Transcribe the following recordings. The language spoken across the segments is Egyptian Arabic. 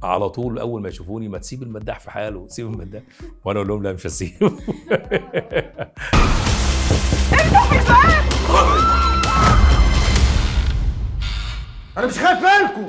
على طول اول ما يشوفوني ما تسيب المداح في حاله سيب المداح وانا اقول لهم لا مش هسيبه انا مش خايف منكم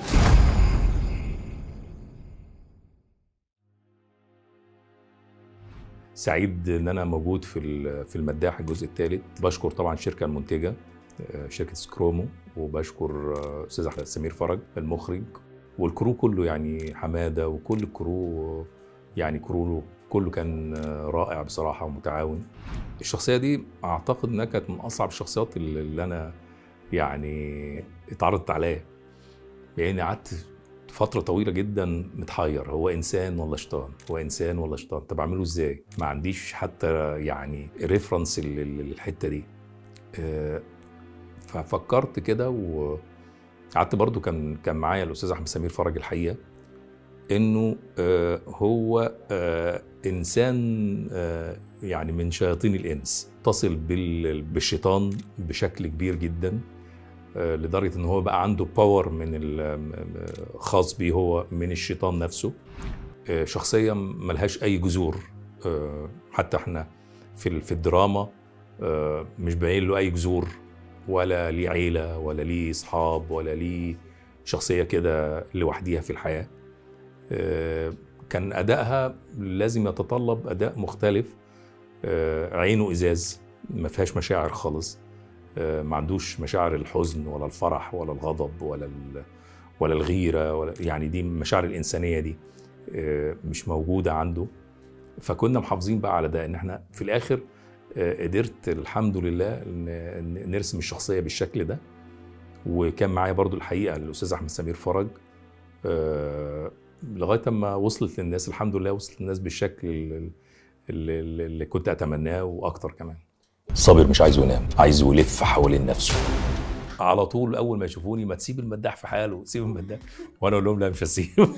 سعيد ان انا موجود في ال- في المداح الجزء الثالث بشكر طبعا الشركه المنتجه آه، شركه سكرومو وبشكر آه، استاذ احمد سمير فرج المخرج والكرو كله يعني حماده وكل الكرو يعني كرو كله كان آه، رائع بصراحه ومتعاون الشخصيه دي اعتقد انها كانت من اصعب الشخصيات اللي اللي انا يعني اتعرضت عليها لاني قعدت فترة طويلة جدا متحير هو إنسان ولا شيطان؟ هو إنسان ولا شيطان؟ طب أعمله إزاي؟ ما عنديش حتى يعني ريفرنس للحتة دي. آه، ففكرت كده وقعدت برضو كان كان معايا الأستاذ أحمد سمير فرج الحقيقة إنه آه، هو آه، إنسان آه، يعني من شياطين الإنس تصل بال- بالشيطان بشكل كبير جدا آه، لدرجه ان هو بقى عنده باور من ال- م- م- خاص بيه هو من الشيطان نفسه آه، شخصيه ملهاش اي جذور آه، حتى احنا في ال- في الدراما آه، مش باين له اي جذور ولا ليه عيله ولا ليه اصحاب ولا ليه شخصيه كده لوحديها في الحياه آه، كان ادائها لازم يتطلب اداء مختلف آه، عينه ازاز ما فيهاش مشاعر خالص آه، ما عندوش مشاعر الحزن ولا الفرح ولا الغضب ولا ال- ولا الغيره ولا يعني دي المشاعر الانسانيه دي آه، مش موجوده عنده فكنا محافظين بقى على ده ان احنا في الاخر آه، قدرت الحمد لله ان إن نرسم الشخصيه بالشكل ده وكان معايا برضو الحقيقه الاستاذ احمد سمير فرج آه، لغايه ما وصلت للناس الحمد لله وصلت للناس بالشكل اللي, اللي, اللي كنت اتمناه واكتر كمان صابر مش عايزه ينام عايزه يلف حوالين نفسه على طول اول ما يشوفوني ما تسيب المداح في حاله سيب المداح وانا اقول لهم لا مش هسيبه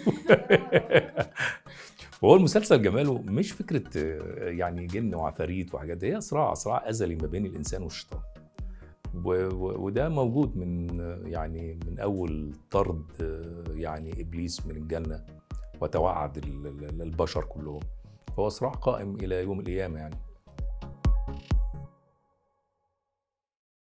وهو المسلسل جماله مش فكره آه، يعني جن وعفاريت وحاجات دي هي صراع صراع ازلي ما بين الانسان والشيطان و- و- وده موجود من آه، يعني من اول طرد آه، يعني ابليس من الجنه وتوعد ال- ال- البشر كلهم هو صراع قائم الى يوم القيامه يعني